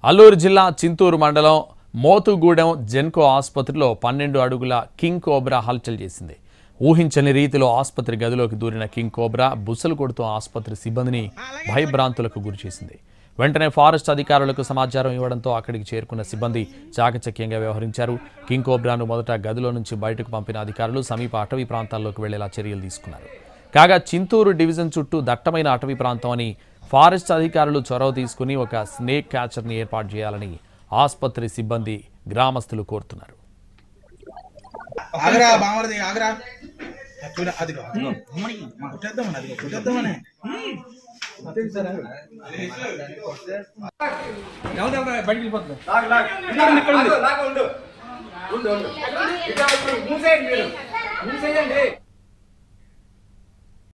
అల్లూరు జిల్లా చింతూరు మండలం మోతుగూడెం జెన్కో ఆసుపత్రిలో పన్నెండు అడుగుల కింగ్ కోబ్రా హల్చల్ చేసింది ఊహించని రీతిలో ఆసుపత్రి గదిలోకి దూరిన కింగ్ కోబ్రా బుసలు కొడుతూ ఆసుపత్రి సిబ్బందిని భయభ్రాంతులకు గురిచేసింది వెంటనే ఫారెస్ట్ అధికారులకు సమాచారం ఇవ్వడంతో అక్కడికి చేరుకున్న సిబ్బంది చాకచక్యంగా వ్యవహరించారు కింగ్ కోబ్రాను మొదట గదిలో నుంచి బయటకు పంపిన అధికారులు సమీప అటవీ ప్రాంతాల్లోకి వెళ్లేలా చర్యలు తీసుకున్నారు కాగా చింతూరు డివిజన్ చుట్టూ దట్టమైన అటవీ ప్రాంతం అని ఫారెస్ట్ అధికారులు చొరవ తీసుకుని ఒక స్నేక్ క్యాచర్ని ఏర్పాటు చేయాలని ఆసుపత్రి సిబ్బంది గ్రామస్తులు కోరుతున్నారు ఆగరా బామరది ఆగరా చూడ అదిగో అదిగో కొట్టేద్దామని అదిగో కొట్టేద్దామని మూసేయండి మీరు మూసేయండి